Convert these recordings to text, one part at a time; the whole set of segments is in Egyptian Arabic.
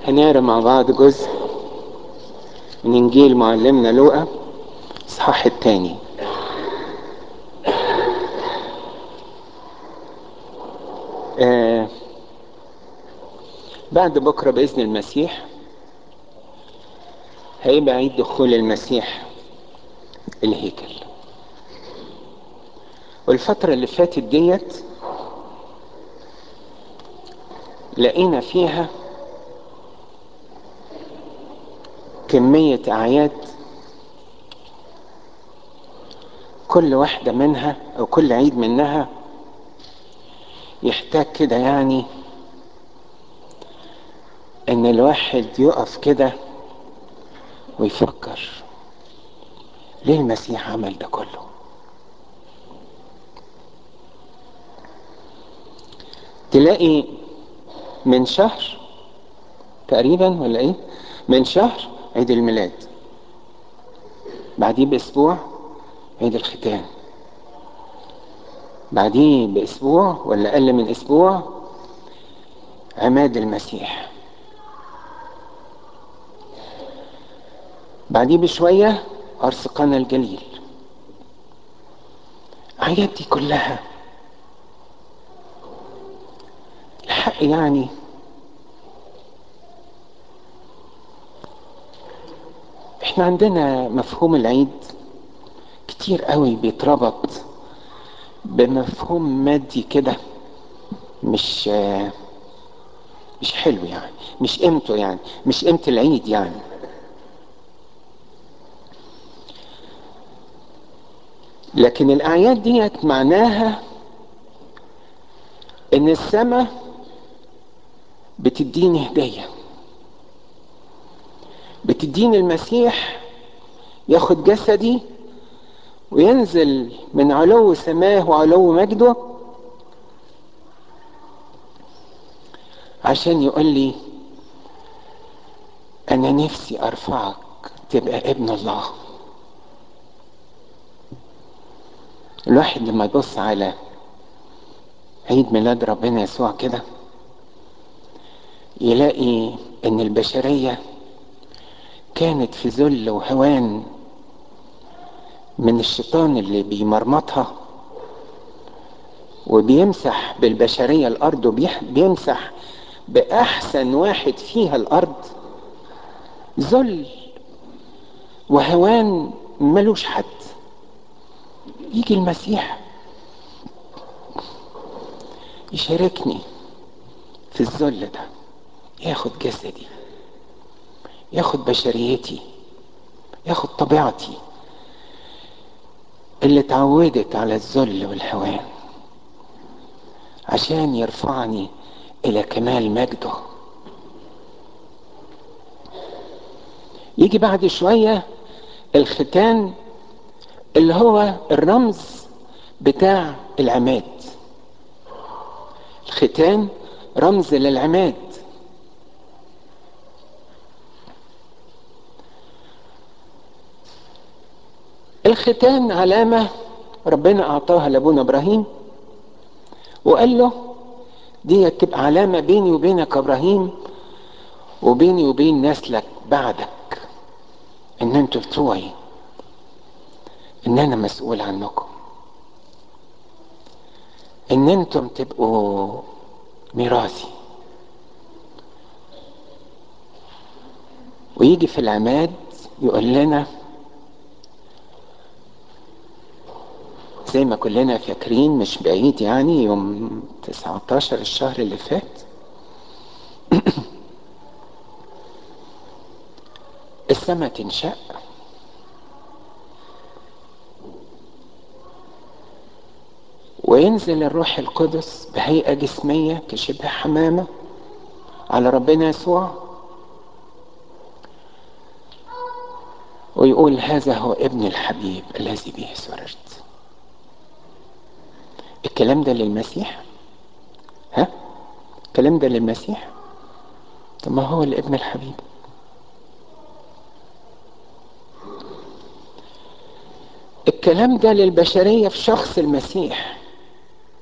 هنقرا مع بعض جزء من انجيل معلمنا لوقا اصحاح الثاني آه بعد بكره باذن المسيح هيبقى عيد دخول المسيح الهيكل والفترة اللي فاتت ديت لقينا فيها كمية أعياد كل واحدة منها أو كل عيد منها يحتاج كده يعني إن الواحد يقف كده ويفكر ليه المسيح عمل ده كله تلاقي من شهر تقريبا ولا ايه من شهر عيد الميلاد بعديه باسبوع عيد الختان بعديه باسبوع ولا اقل من اسبوع عماد المسيح بعديه بشويه عرس قنا الجليل الحاجات دي كلها الحق يعني احنا عندنا مفهوم العيد كتير قوي بيتربط بمفهوم مادي كده مش مش حلو يعني مش قيمته يعني مش قيمة العيد يعني لكن الأعياد ديت معناها إن السماء بتديني هدية بتديني المسيح ياخد جسدي وينزل من علو سماه وعلو مجده عشان يقول لي انا نفسي ارفعك تبقى ابن الله الواحد لما يبص على عيد ميلاد ربنا يسوع كده يلاقي ان البشريه كانت في ذل وهوان من الشيطان اللي بيمرمطها وبيمسح بالبشريه الارض وبيمسح باحسن واحد فيها الارض ذل وهوان ملوش حد يجي المسيح يشاركني في الذل ده ياخد جسدي ياخد بشريتي ياخد طبيعتي اللي اتعودت على الذل والهوان عشان يرفعني الى كمال مجده يجي بعد شويه الختان اللي هو الرمز بتاع العماد الختان رمز للعماد الختان علامة ربنا أعطاها لأبونا إبراهيم وقال له دي تبقى علامة بيني وبينك إبراهيم وبيني وبين نسلك بعدك إن أنتوا بتوعي إن أنا مسؤول عنكم إن أنتم تبقوا ميراثي ويجي في العماد يقول لنا زي ما كلنا فاكرين مش بعيد يعني يوم 19 الشهر اللي فات السماء تنشق وينزل الروح القدس بهيئة جسمية كشبه حمامة على ربنا يسوع ويقول هذا هو ابن الحبيب الذي به سررت الكلام ده للمسيح ها الكلام ده للمسيح طب ما هو الابن الحبيب الكلام ده للبشرية في شخص المسيح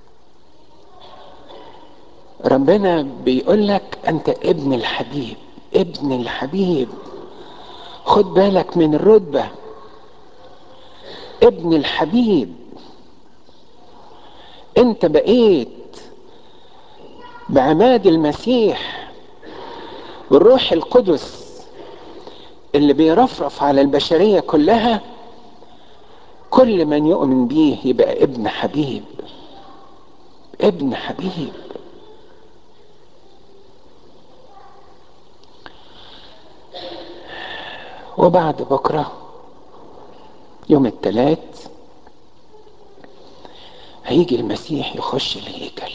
ربنا بيقول لك انت ابن الحبيب ابن الحبيب خد بالك من الرتبة ابن الحبيب انت بقيت بعماد المسيح والروح القدس اللي بيرفرف على البشرية كلها كل من يؤمن بيه يبقى ابن حبيب ابن حبيب وبعد بكرة يوم الثلاث هيجي المسيح يخش الهيكل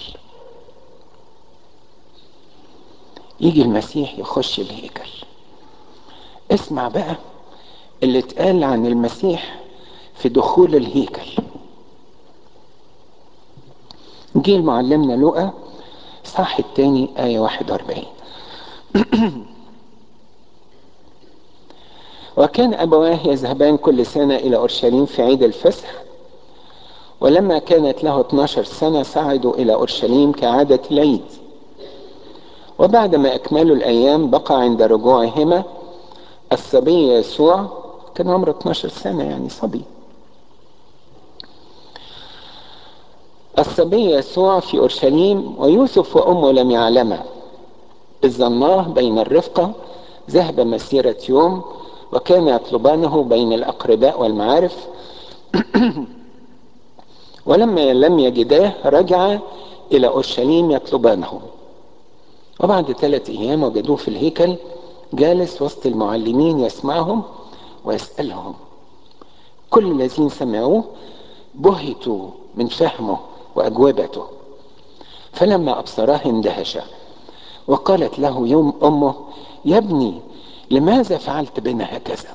يجي المسيح يخش الهيكل اسمع بقى اللي اتقال عن المسيح في دخول الهيكل جه معلمنا لوقا صح التاني آية 41 وكان أبواه يذهبان كل سنة إلى أورشليم في عيد الفصح ولما كانت له 12 سنة صعدوا إلى أورشليم كعادة العيد وبعدما أكملوا الأيام بقى عند رجوعهما الصبي يسوع كان عمره 12 سنة يعني صبي الصبي يسوع في أورشليم ويوسف وأمه لم يعلما إذ ظناه بين الرفقة ذهب مسيرة يوم وكان يطلبانه بين الأقرباء والمعارف ولما لم يجداه رجع إلى أورشليم يطلبانه وبعد ثلاثة أيام وجدوه في الهيكل جالس وسط المعلمين يسمعهم ويسألهم كل الذين سمعوه بهتوا من فهمه وأجوبته فلما أبصراه اندهش وقالت له يوم أمه يا ابني لماذا فعلت بنا هكذا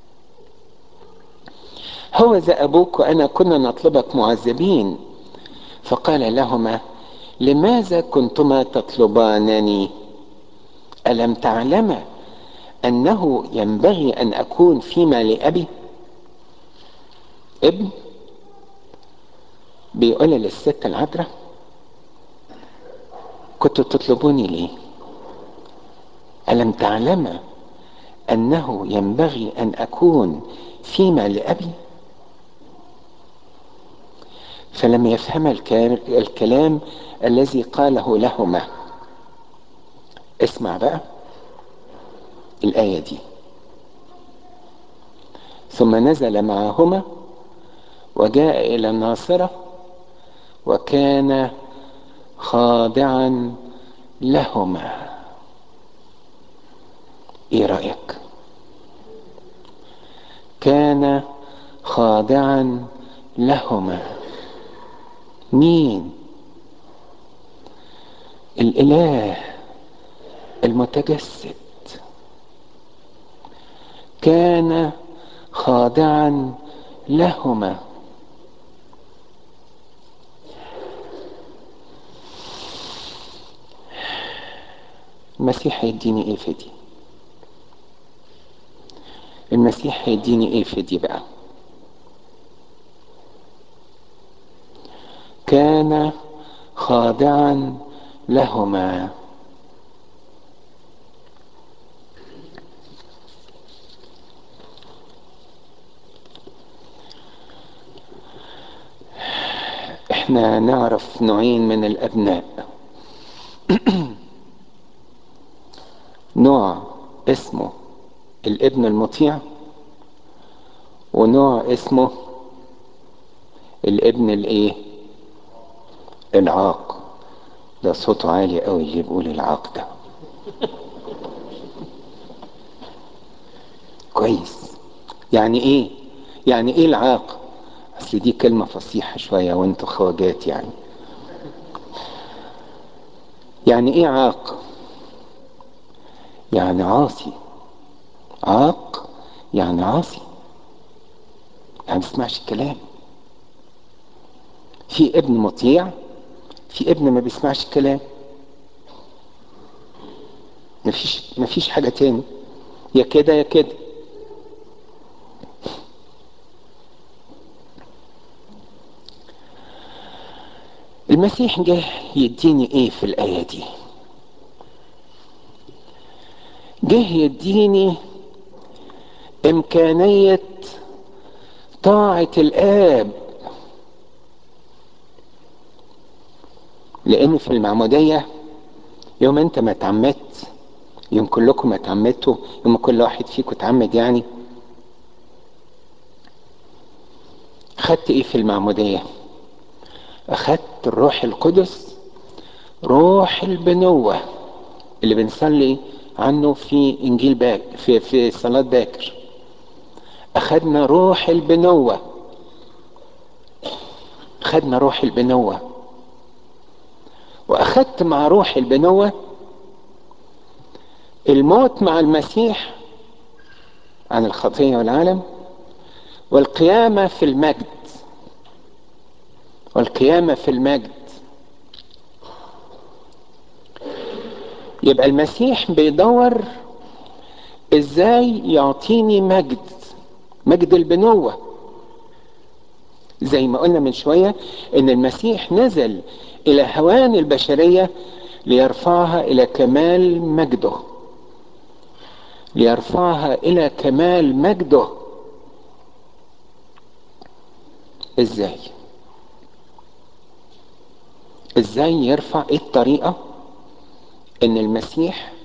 هو ذا أبوك وأنا كنا نطلبك معذبين فقال لهما لماذا كنتما تطلبانني ألم تعلما أنه ينبغي أن أكون فيما لأبي ابن بيقول للست العذراء كنتوا تطلبوني ليه ألم تعلم أنه ينبغي أن أكون فيما لأبي فلم يفهم الكلام الذي قاله لهما اسمع بقى الآية دي ثم نزل معهما وجاء إلى الناصرة وكان خاضعا لهما ايه رأيك كان خاضعا لهما مين الاله المتجسد كان خاضعا لهما المسيح هيديني ايه في دي المسيح هيديني ايه في دي بقى كان خاضعا لهما احنا نعرف نوعين من الابناء نوع اسمه الابن المطيع ونوع اسمه الابن الايه العاق ده صوته عالي قوي اللي بيقول العاق ده كويس يعني ايه يعني ايه العاق اصل دي كلمة فصيحة شوية وانتوا خواجات يعني يعني ايه عاق يعني عاصي عاق يعني عاصي يعني ما بيسمعش الكلام في ابن مطيع في ابن ما بيسمعش الكلام مفيش مفيش حاجة تاني يا كده يا كده المسيح جه يديني ايه في الآية دي جه يديني إمكانية طاعة الآب لأن في المعمودية يوم أنت ما اتعمدت يوم كلكم ما اتعمدتوا يوم كل واحد فيكم اتعمد يعني أخدت إيه في المعمودية؟ أخدت الروح القدس روح البنوة اللي بنصلي عنه في إنجيل باك في في صلاة باكر أخدنا روح البنوة أخدنا روح البنوة وأخدت مع روح البنوة الموت مع المسيح عن الخطية والعالم والقيامة في المجد والقيامة في المجد يبقى المسيح بيدور ازاي يعطيني مجد مجد البنوة زي ما قلنا من شوية ان المسيح نزل الى هوان البشرية ليرفعها الى كمال مجده ليرفعها الى كمال مجده ازاي ازاي يرفع ايه الطريقة ان المسيح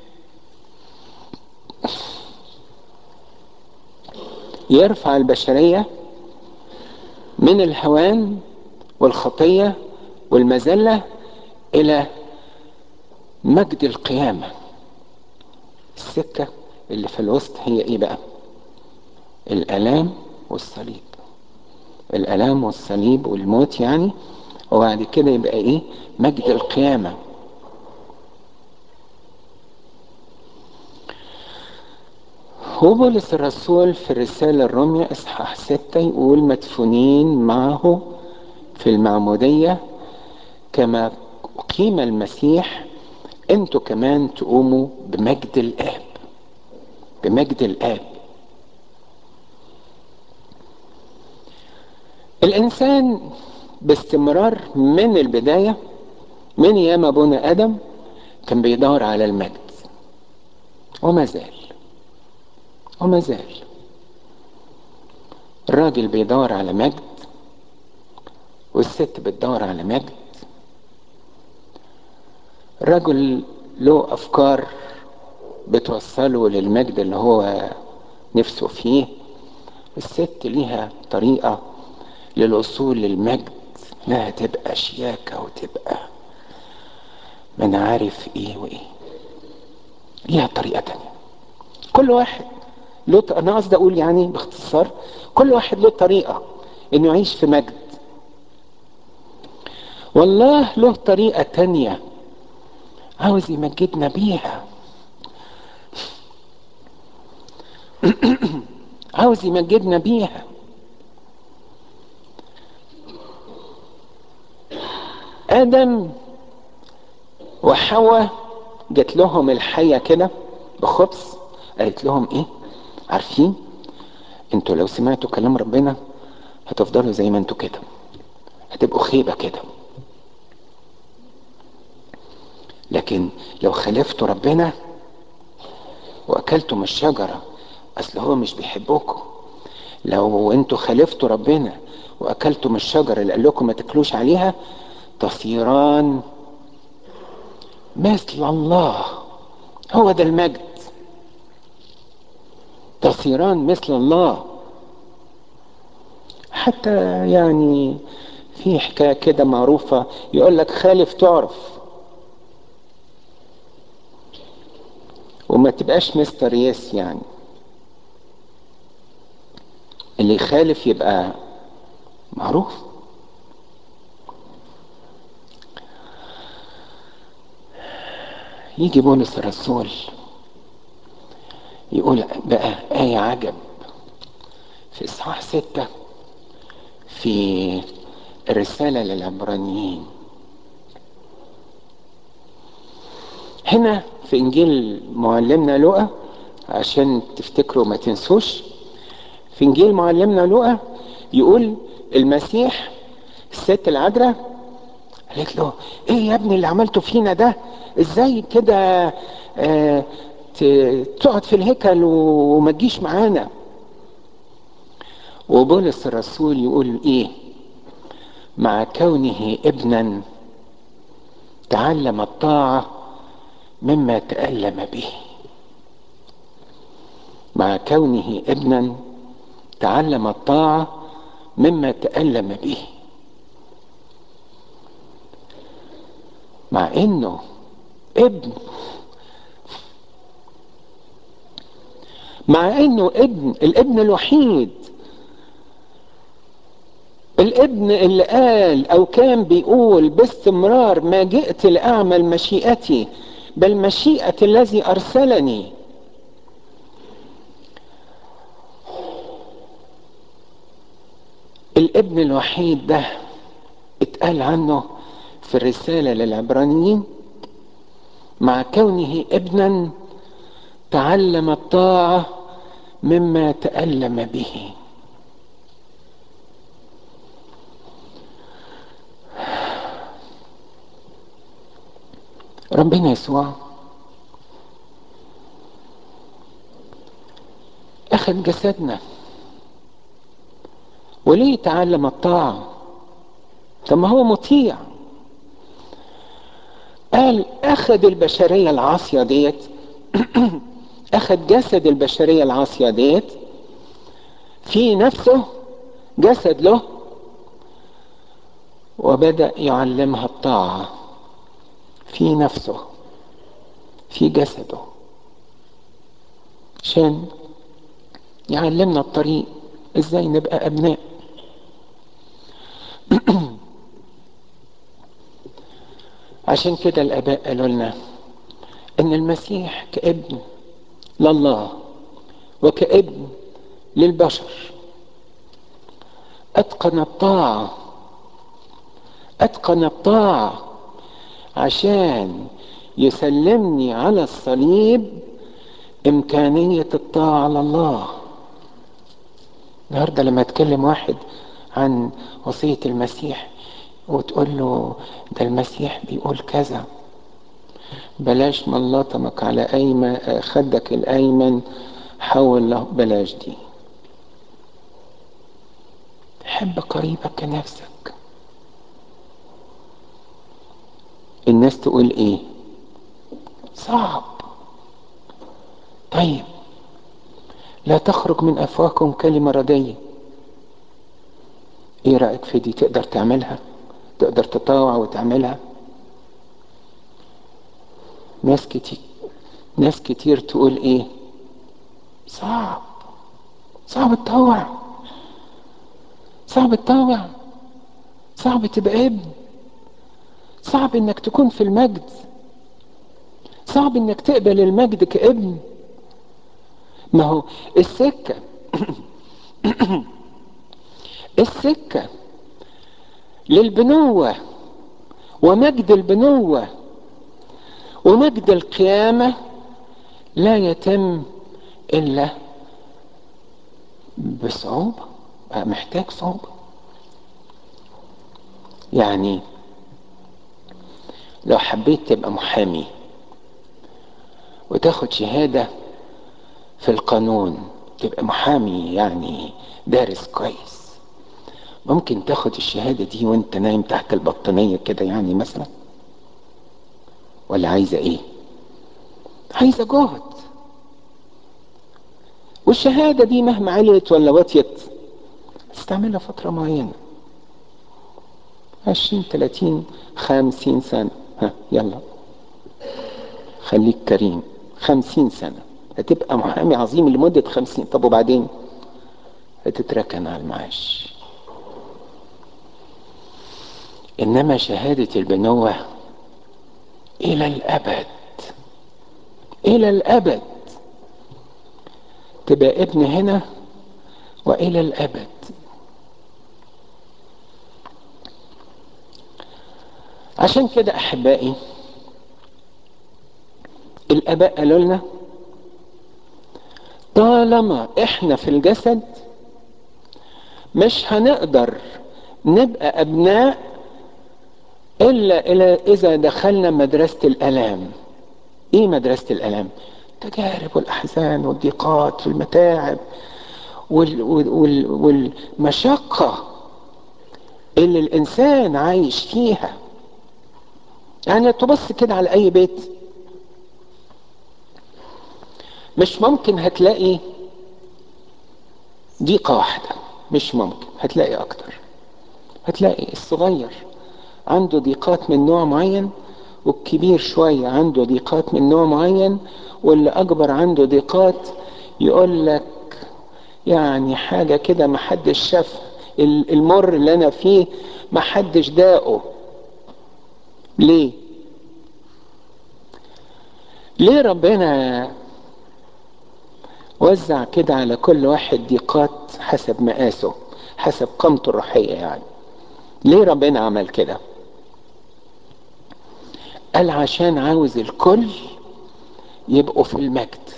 يرفع البشرية من الهوان والخطية والمذلة الى مجد القيامة السكة اللي في الوسط هي ايه بقى الالام والصليب الالام والصليب والموت يعني وبعد كده يبقى ايه مجد القيامة وبولس الرسول في الرسالة الرومية اصحاح ستة يقول مدفونين معه في المعمودية كما أقيم المسيح انتوا كمان تقوموا بمجد الآب بمجد الآب الإنسان باستمرار من البداية من ايام ابونا ادم كان بيدور على المجد وما زال وما زال الراجل بيدور على مجد والست بتدور على مجد الرجل له افكار بتوصله للمجد اللي هو نفسه فيه والست ليها طريقة للوصول للمجد انها تبقى شياكة وتبقى ما انا عارف ايه وايه ليها طريقة تانية كل واحد له ط... انا قصدي اقول يعني باختصار كل واحد له طريقة انه يعيش في مجد والله له طريقة تانية عاوز يمجدنا بيها عاوز يمجدنا بيها ادم وحواء جت لهم الحية كده بخبز قالت لهم ايه عارفين انتوا لو سمعتوا كلام ربنا هتفضلوا زي ما انتوا كده هتبقوا خيبة كده لكن لو خالفتوا ربنا واكلتوا من الشجرة اصل هو مش بيحبكم لو انتوا خالفتوا ربنا واكلتوا من الشجرة اللي قال لكم ما تاكلوش عليها تصيران مثل الله هو ده المجد تصيران مثل الله حتى يعني في حكاية كده معروفة يقول لك خالف تعرف وما تبقاش مستر يس يعني اللي يخالف يبقى معروف يجي بولس الرسول يقول بقى آية عجب في إصحاح ستة في الرسالة للعبرانيين هنا في إنجيل معلمنا لوقا عشان تفتكروا ما تنسوش في إنجيل معلمنا لوقا يقول المسيح الست العذراء قالت له ايه يا ابني اللي عملته فينا ده ازاي كده اه تقعد في الهيكل وما تجيش معانا وبولس الرسول يقول ايه مع كونه ابنا تعلم الطاعة مما تألم به مع كونه ابنا تعلم الطاعة مما تألم به مع انه ابن مع انه ابن الابن الوحيد الابن اللي قال او كان بيقول باستمرار ما جئت لاعمل مشيئتي بل مشيئة الذي ارسلني الابن الوحيد ده اتقال عنه في الرسالة للعبرانيين مع كونه ابنا تعلم الطاعة مما تألم به ربنا يسوع أخذ جسدنا وليه تعلم الطاعة طب ما هو مطيع قال أخذ البشرية العاصية ديت أخذ جسد البشرية العاصية ديت في نفسه جسد له وبدأ يعلمها الطاعة في نفسه في جسده عشان يعلمنا الطريق ازاي نبقى ابناء عشان كده الاباء قالوا لنا ان المسيح كابن لله وكابن للبشر اتقن الطاعه اتقن الطاعه عشان يسلمني على الصليب امكانيه الطاعه على الله النهارده لما اتكلم واحد عن وصيه المسيح وتقول له ده المسيح بيقول كذا بلاش من لطمك على أيمن خدك الأيمن حول له بلاش دي حب قريبك كنفسك الناس تقول ايه صعب طيب لا تخرج من افواهكم كلمة ردية ايه رأيك في دي تقدر تعملها تقدر تطاوع وتعملها ناس كتير ناس كتير تقول ايه صعب صعب تطوع صعب تطوع صعب تبقى ابن صعب انك تكون في المجد صعب انك تقبل المجد كابن ما هو السكة السكة للبنوة ومجد البنوة ومجد القيامة لا يتم إلا بصعوبة محتاج صعوبة يعني لو حبيت تبقى محامي وتاخد شهادة في القانون تبقى محامي يعني دارس كويس ممكن تاخد الشهادة دي وانت نايم تحت البطانية كده يعني مثلا ولا عايزة ايه عايزة جهد والشهادة دي مهما عليت ولا وطيت تستعملها فترة معينة عشرين تلاتين خمسين سنة ها يلا خليك كريم خمسين سنة هتبقى محامي عظيم لمدة خمسين طب وبعدين هتتركن على المعاش إنما شهادة البنوة إلى الأبد إلى الأبد تبقى ابن هنا وإلى الأبد عشان كده أحبائي الآباء قالوا لنا طالما إحنا في الجسد مش هنقدر نبقى أبناء إلا إلى إذا دخلنا مدرسة الألام إيه مدرسة الألام؟ التجارب والاحزان والضيقات والمتاعب وال وال والمشقه اللي الانسان عايش فيها يعني تبص كده على اي بيت مش ممكن هتلاقي ضيقة واحدة مش ممكن هتلاقي أكتر هتلاقي الصغير عنده ضيقات من نوع معين والكبير شوية عنده ضيقات من نوع معين واللي أكبر عنده ضيقات يقول لك يعني حاجة كده محدش شاف المر اللي أنا فيه محدش داقه ليه؟ ليه ربنا وزع كده على كل واحد ضيقات حسب مقاسه حسب قامته الروحية يعني ليه ربنا عمل كده قال عشان عاوز الكل يبقوا في المجد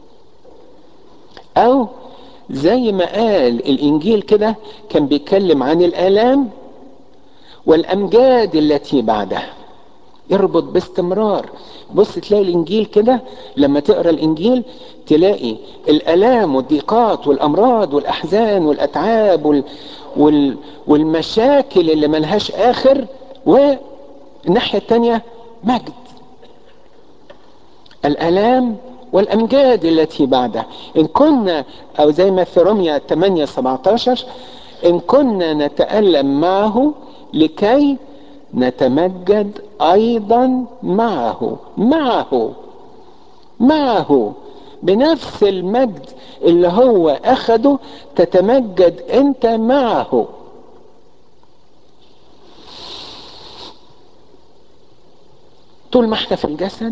او زي ما قال الانجيل كده كان بيتكلم عن الالام والامجاد التي بعدها اربط باستمرار بص تلاقي الانجيل كده لما تقرا الانجيل تلاقي الالام والضيقات والامراض والاحزان والاتعاب وال وال والمشاكل اللي ملهاش اخر والناحيه الثانيه مجد الالام والامجاد التي بعدها ان كنا او زي ما في رمية 8 17 ان كنا نتالم معه لكي نتمجد ايضا معه معه معه بنفس المجد اللي هو اخده تتمجد انت معه طول ما احنا في الجسد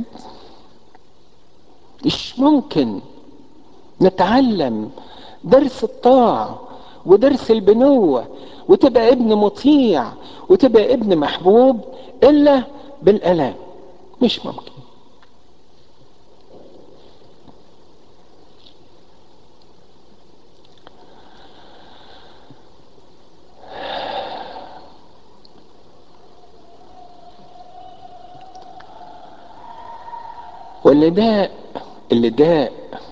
مش ممكن نتعلم درس الطاعة ودرس البنوة وتبقى ابن مطيع وتبقى ابن محبوب إلا بالألام مش ممكن واللي داء اللي داء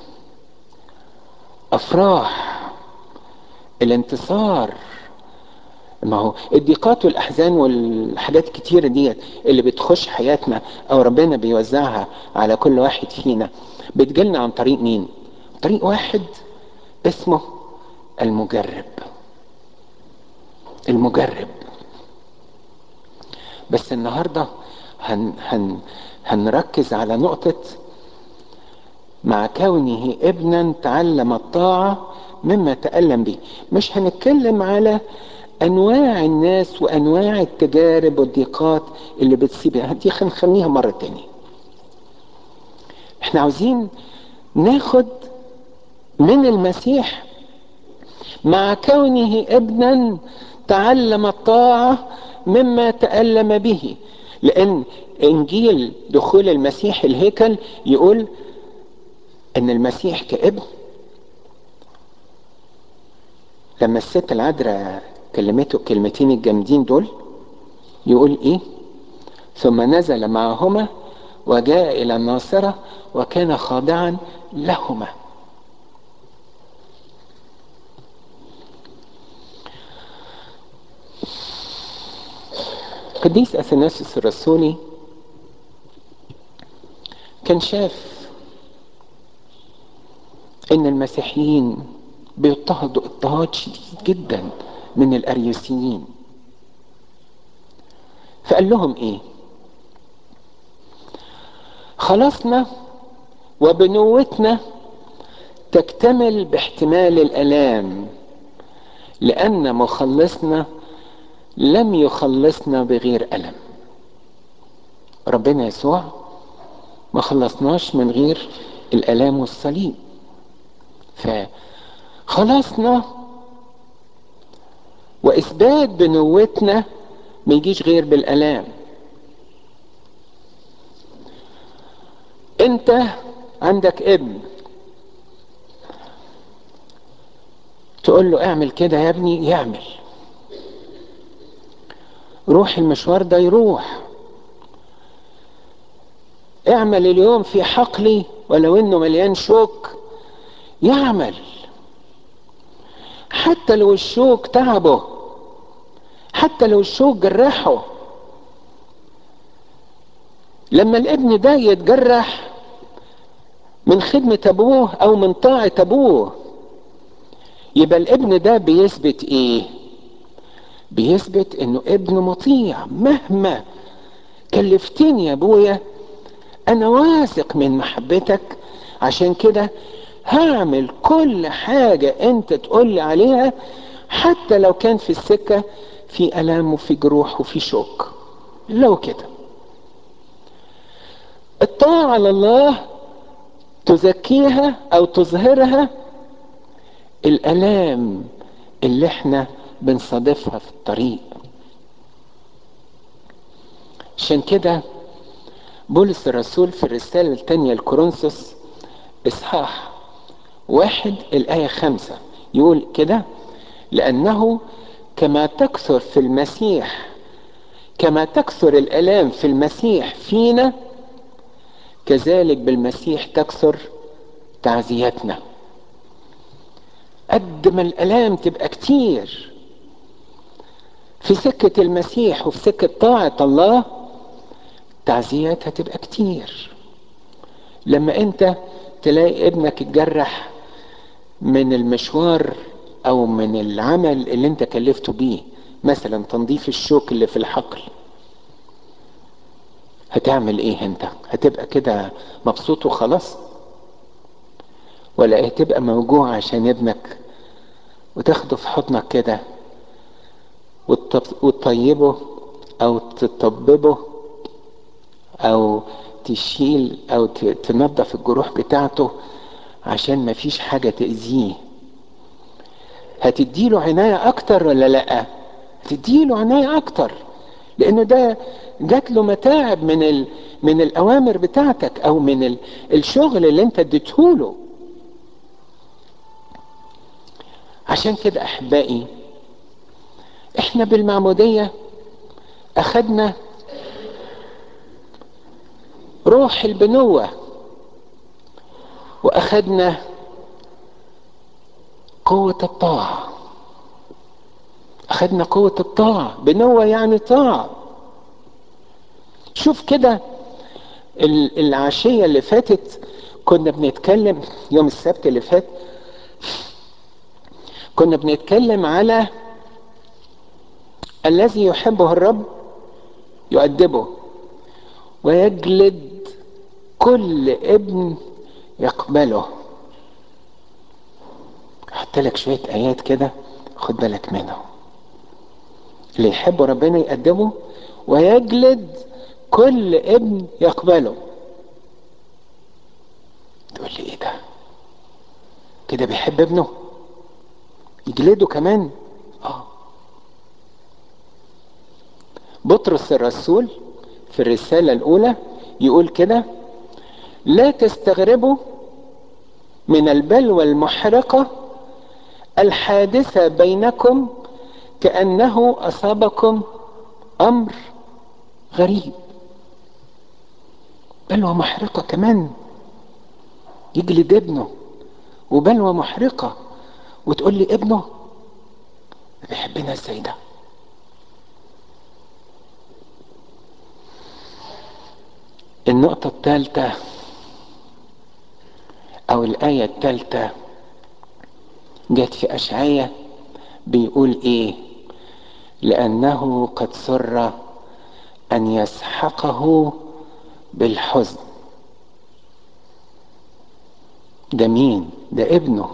افراح الانتصار ما هو الضيقات والاحزان والحاجات الكتيره ديت اللي بتخش حياتنا او ربنا بيوزعها على كل واحد فينا بتجيلنا عن طريق مين طريق واحد اسمه المجرب المجرب بس النهارده هن هن هنركز على نقطة مع كونه ابنا تعلم الطاعة مما تألم به مش هنتكلم على أنواع الناس وأنواع التجارب والضيقات اللي بتصيبها دي هنخليها مرة تانية احنا عاوزين ناخد من المسيح مع كونه ابنا تعلم الطاعة مما تألم به لأن إنجيل دخول المسيح الهيكل يقول إن المسيح كابن لما الست العذراء كلمته الكلمتين الجامدين دول يقول إيه؟ ثم نزل معهما وجاء إلى الناصرة وكان خاضعا لهما قديس اثناسيوس الرسولي كان شاف ان المسيحيين بيضطهدوا اضطهاد شديد جدا من الاريوسيين فقال لهم ايه خلاصنا وبنوتنا تكتمل باحتمال الالام لان مخلصنا لم يخلصنا بغير ألم ربنا يسوع ما خلصناش من غير الألام والصليب فخلصنا وإثبات بنوتنا ما يجيش غير بالألام أنت عندك ابن تقول له اعمل كده يا ابني يعمل روح المشوار ده يروح اعمل اليوم في حقلي ولو انه مليان شوك يعمل حتى لو الشوك تعبه حتى لو الشوك جرحه لما الابن ده يتجرح من خدمة ابوه او من طاعة ابوه يبقى الابن ده بيثبت ايه بيثبت انه ابن مطيع مهما كلفتني يا ابويا انا واثق من محبتك عشان كده هعمل كل حاجة انت تقولي عليها حتى لو كان في السكة في الام وفي جروح وفي شوك لو كده الطاعة على الله تزكيها او تظهرها الالام اللي احنا بنصادفها في الطريق عشان كده بولس الرسول في الرسالة الثانية لكورنثوس إصحاح واحد الآية خمسة يقول كده لأنه كما تكثر في المسيح كما تكثر الآلام في المسيح فينا كذلك بالمسيح تكثر تعزيتنا قد ما الآلام تبقى كتير في سكة المسيح وفي سكة طاعة الله تعزيات هتبقى كتير لما انت تلاقي ابنك اتجرح من المشوار او من العمل اللي انت كلفته بيه مثلا تنظيف الشوك اللي في الحقل هتعمل ايه انت هتبقى كده مبسوط وخلاص ولا هتبقى موجوع عشان ابنك وتاخده في حضنك كده وتطيبه او تطببه او تشيل او تنظف الجروح بتاعته عشان مفيش حاجة تأذيه هتديله عناية اكتر ولا لا هتديله عناية اكتر لانه ده جات له متاعب من ال... من الاوامر بتاعتك او من ال... الشغل اللي انت اديتهوله عشان كده احبائي احنا بالمعمودية اخدنا روح البنوة واخدنا قوة الطاعة اخدنا قوة الطاعة بنوة يعني طاعة شوف كده العشية اللي فاتت كنا بنتكلم يوم السبت اللي فات كنا بنتكلم على الذي يحبه الرب يؤدبه ويجلد كل ابن يقبله احط لك شوية ايات كده خد بالك منهم اللي يحب ربنا يقدمه ويجلد كل ابن يقبله تقول لي ايه ده كده بيحب ابنه يجلده كمان اه بطرس الرسول في الرسالة الأولى يقول كده لا تستغربوا من البلوى المحرقة الحادثة بينكم كأنه أصابكم أمر غريب بلوى محرقة كمان يجلد ابنه وبلوى محرقة وتقول لي ابنه بيحبنا ازاي ده النقطة الثالثة أو الآية الثالثة جت في أشعية بيقول إيه لأنه قد سر أن يسحقه بالحزن ده مين ده ابنه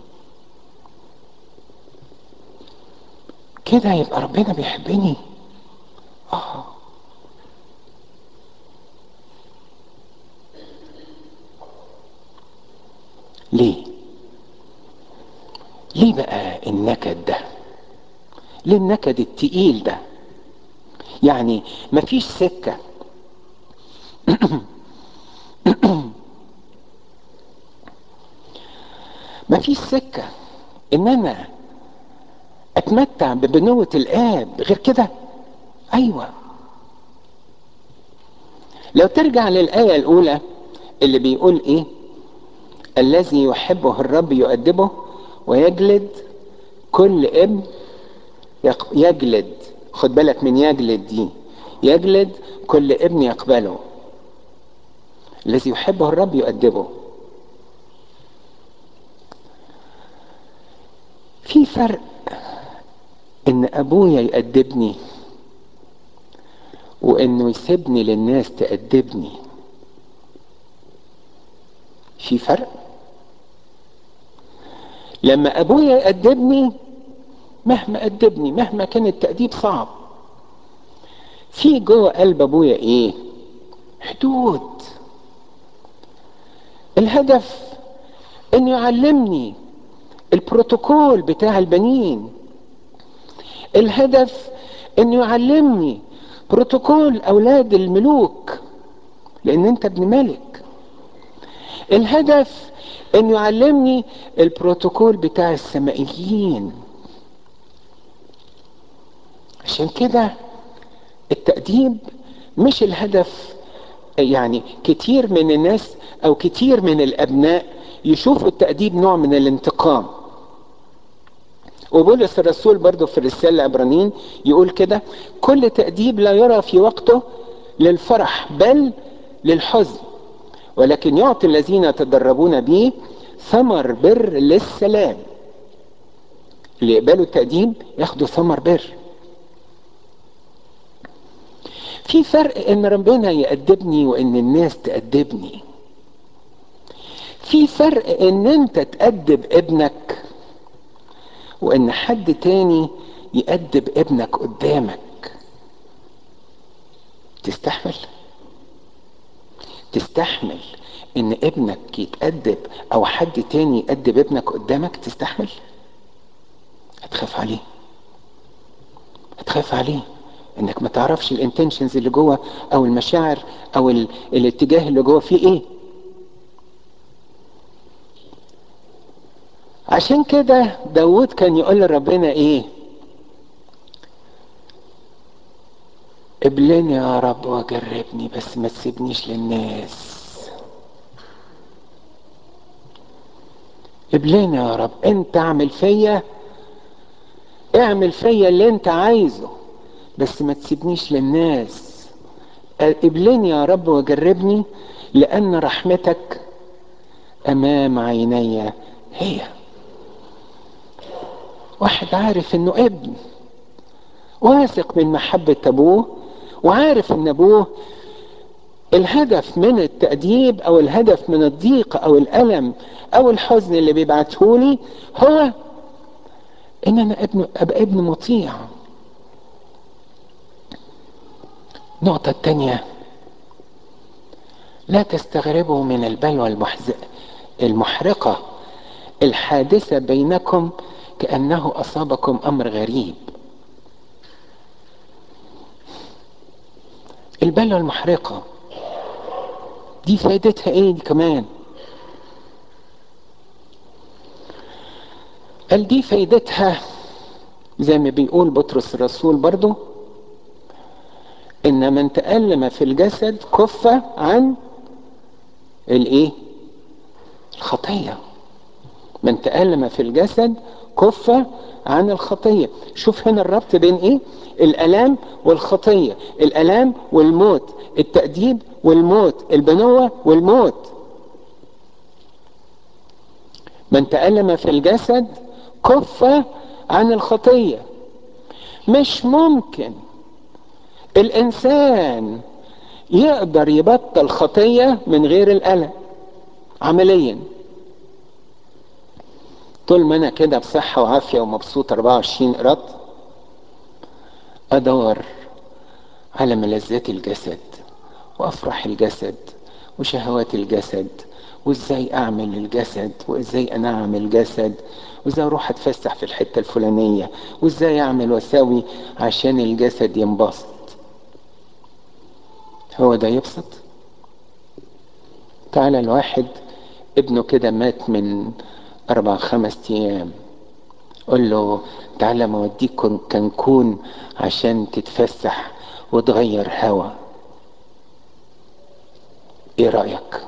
كده يبقى ربنا بيحبني اه ليه ليه بقى النكد ده ليه النكد التقيل ده يعني مفيش سكة مفيش سكة ان انا اتمتع ببنوة الاب غير كده ايوه لو ترجع للآية الأولى اللي بيقول إيه الذي يحبه الرب يؤدبه ويجلد كل ابن يجلد خد بالك من يجلد دي يجلد كل ابن يقبله الذي يحبه الرب يؤدبه في فرق ان ابويا يأدبني وانه يسيبني للناس تأدبني في فرق لما ابويا يأدبني مهما أدبني مهما كان التأديب صعب في جوه قلب ابويا ايه حدود الهدف انه يعلمني البروتوكول بتاع البنين الهدف انه يعلمني بروتوكول اولاد الملوك لان انت ابن ملك الهدف انه يعلمني البروتوكول بتاع السمائيين عشان كده التأديب مش الهدف يعني كتير من الناس او كتير من الابناء يشوفوا التأديب نوع من الانتقام وبولس الرسول برضه في الرسالة العبرانيين يقول كده كل تأديب لا يرى في وقته للفرح بل للحزن ولكن يعطي الذين يتدربون به ثمر بر للسلام اللي يقبلوا التأديب ياخدوا ثمر بر في فرق ان ربنا يأدبني وان الناس تأدبني في فرق ان انت تأدب ابنك وان حد تاني يأدب ابنك قدامك تستحمل تستحمل ان ابنك يتأدب او حد تاني يأدب ابنك قدامك تستحمل هتخاف عليه هتخاف عليه انك ما تعرفش الانتنشنز اللي جوه او المشاعر او ال... الاتجاه اللي جوه فيه ايه عشان كده داود كان يقول لربنا ايه قبلني يا رب وجربني بس ما تسيبنيش للناس قبلني يا رب انت اعمل فيا اعمل فيا اللي انت عايزه بس ما تسيبنيش للناس قبلني يا رب وجربني لان رحمتك امام عيني هي واحد عارف انه ابن واثق من محبة ابوه وعارف ان ابوه الهدف من التأديب او الهدف من الضيق او الالم او الحزن اللي بيبعته لي هو ان انا ابن ابقى ابن مطيع النقطة الثانية لا تستغربوا من البلوى المحزق المحرقة الحادثة بينكم كأنه أصابكم أمر غريب البلوى المحرقة دي فايدتها ايه دي كمان قال دي فايدتها زي ما بيقول بطرس الرسول برضو ان من تألم في الجسد كف عن الايه الخطية من تألم في الجسد كف عن الخطية شوف هنا الربط بين ايه الالام والخطية الالام والموت التأديب والموت البنوة والموت من تألم في الجسد كف عن الخطية مش ممكن الانسان يقدر يبطل خطية من غير الألم عمليا طول ما انا كده بصحة وعافية ومبسوط 24 قرط ادور على ملذات الجسد وافرح الجسد وشهوات الجسد وازاي اعمل الجسد وازاي انعم الجسد وازاي اروح اتفسح في الحتة الفلانية وازاي اعمل واسوي عشان الجسد ينبسط هو ده يبسط تعالى الواحد ابنه كده مات من اربع خمس ايام قول له تعالى موديك كنكون عشان تتفسح وتغير هوا ايه رأيك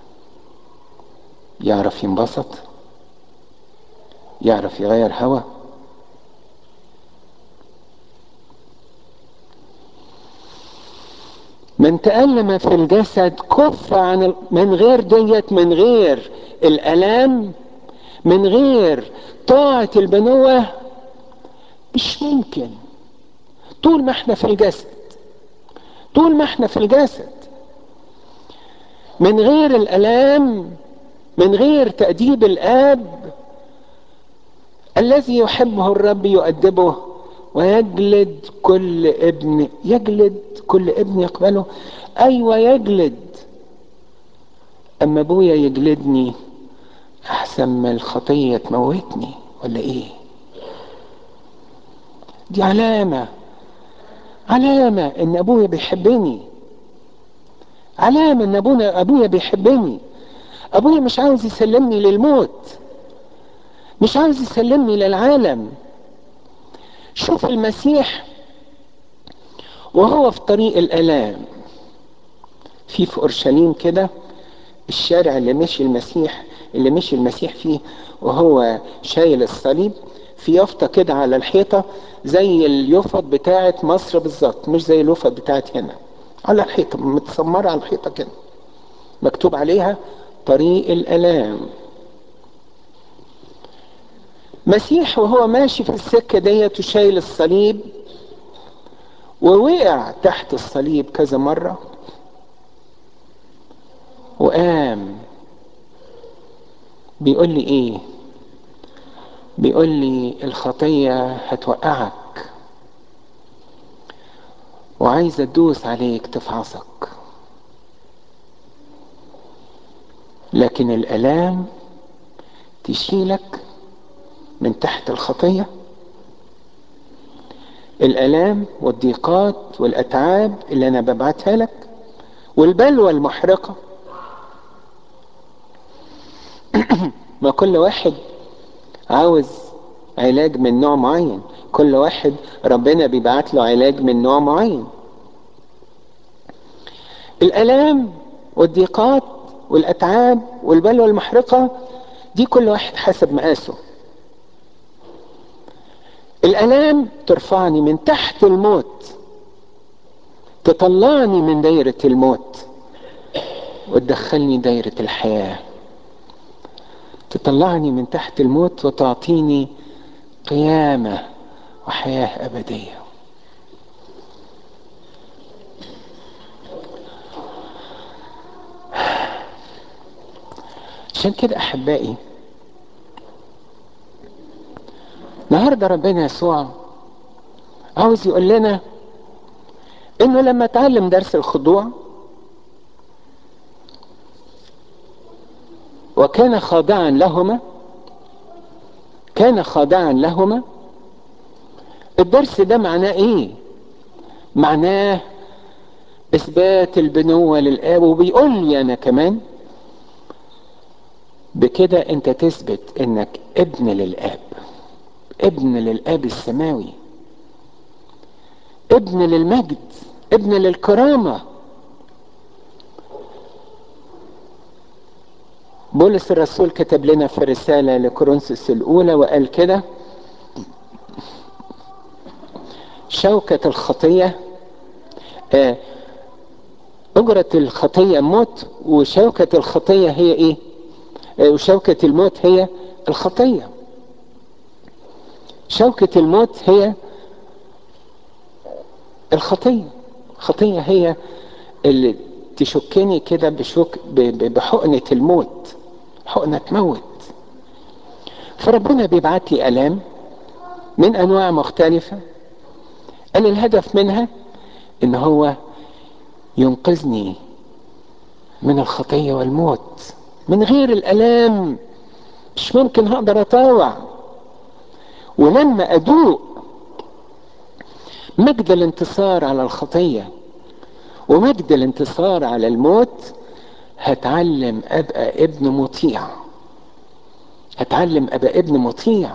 يعرف ينبسط يعرف يغير هوا من تألم في الجسد كف عن ال... من غير ديت من غير الألام من غير طاعة البنوة مش ممكن طول ما احنا في الجسد طول ما احنا في الجسد من غير الألام من غير تأديب الآب الذي يحبه الرب يؤدبه ويجلد كل ابن يجلد كل ابن يقبله ايوه يجلد اما ابويا يجلدني احسن ما الخطيه تموتني ولا ايه دي علامه علامه ان ابويا بيحبني علامه ان ابونا ابويا بيحبني ابويا مش عاوز يسلمني للموت مش عاوز يسلمني للعالم شوف المسيح وهو في طريق الالام في في اورشليم كده الشارع اللي مشي المسيح اللي مشي المسيح فيه وهو شايل الصليب في يافطه كده على الحيطه زي اليافط بتاعه مصر بالظبط مش زي اليافط بتاعه هنا على الحيطه متسمره على الحيطه كده مكتوب عليها طريق الالام مسيح وهو ماشي في السكه ديت وشايل الصليب ووقع تحت الصليب كذا مره وقام بيقول لي ايه بيقول لي الخطيه هتوقعك وعايز ادوس عليك تفعصك لكن الالام تشيلك من تحت الخطيه الالام والضيقات والاتعاب اللي انا ببعتها لك والبلوى المحرقه ما كل واحد عاوز علاج من نوع معين كل واحد ربنا بيبعت له علاج من نوع معين الالام والضيقات والاتعاب والبلوى المحرقه دي كل واحد حسب مقاسه الالام ترفعني من تحت الموت تطلعني من دايره الموت وتدخلني دايره الحياه تطلعني من تحت الموت وتعطيني قيامة وحياة أبدية عشان كده أحبائي النهارده ربنا يسوع عاوز يقول لنا انه لما اتعلم درس الخضوع وكان خاضعا لهما كان خاضعا لهما الدرس ده معناه ايه معناه اثبات البنوة للاب وبيقول لي انا كمان بكده انت تثبت انك ابن للاب ابن للاب السماوي ابن للمجد ابن للكرامه بولس الرسول كتب لنا في رسالة لكورنثوس الأولى وقال كده شوكة الخطية آه أجرة الخطية موت وشوكة الخطية هي إيه؟ آه وشوكة الموت هي الخطية شوكة الموت هي الخطية الخطية هي اللي تشكني كده بشك بحقنة الموت حقنة تموت فربنا بيبعت لي ألام من أنواع مختلفة قال الهدف منها إن هو ينقذني من الخطية والموت من غير الألام مش ممكن هقدر أطاوع ولما أدوق مجد الانتصار على الخطية ومجد الانتصار على الموت هتعلم ابقى ابن مطيع هتعلم ابقى ابن مطيع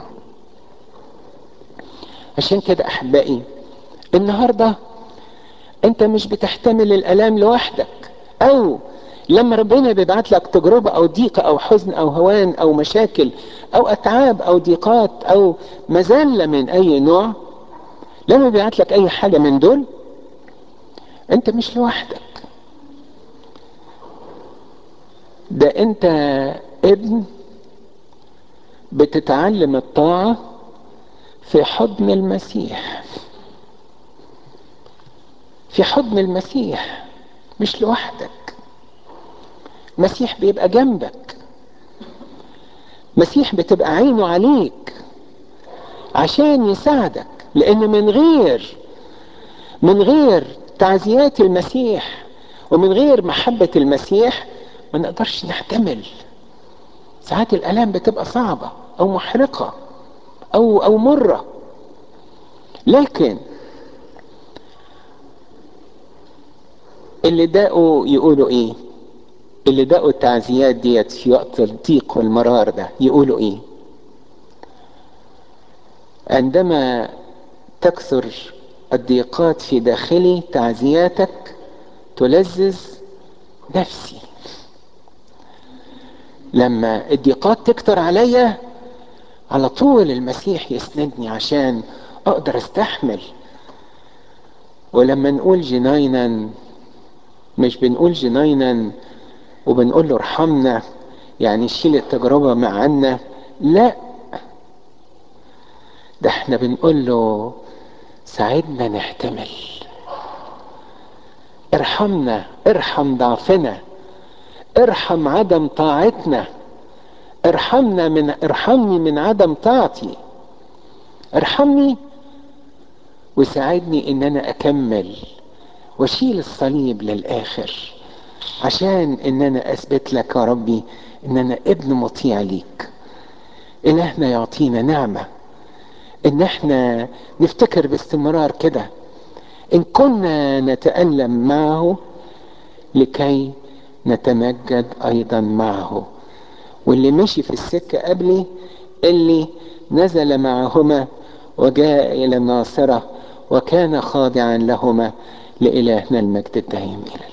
عشان كده احبائي النهارده انت مش بتحتمل الالام لوحدك او لما ربنا بيبعت لك تجربة او ضيقة او حزن او هوان او مشاكل او اتعاب او ضيقات او مذلة من اي نوع لما بيبعت لك اي حاجة من دول انت مش لوحدك ده انت ابن بتتعلم الطاعة في حضن المسيح في حضن المسيح مش لوحدك مسيح بيبقى جنبك مسيح بتبقى عينه عليك عشان يساعدك لان من غير من غير تعزيات المسيح ومن غير محبة المسيح ما نقدرش نحتمل ساعات الالام بتبقى صعبة او محرقة او او مرة لكن اللي داقوا يقولوا ايه اللي داقوا التعزيات ديت في وقت الضيق والمرار ده يقولوا ايه عندما تكثر الضيقات في داخلي تعزياتك تلذذ نفسي لما الضيقات تكتر عليا على طول المسيح يسندني عشان اقدر استحمل ولما نقول جناينا مش بنقول جناينا وبنقول له ارحمنا يعني شيل التجربة معنا لا ده احنا بنقول له ساعدنا نحتمل ارحمنا ارحم ضعفنا ارحم عدم طاعتنا ارحمنا من ارحمني من عدم طاعتي ارحمني وساعدني ان انا اكمل واشيل الصليب للاخر عشان ان انا اثبت لك يا ربي ان انا ابن مطيع ليك الهنا يعطينا نعمه ان احنا نفتكر باستمرار كده ان كنا نتالم معه لكي نتمجد ايضا معه واللي مشي في السكه قبلي اللي نزل معهما وجاء الى الناصره وكان خاضعا لهما لالهنا المجد الدائم الى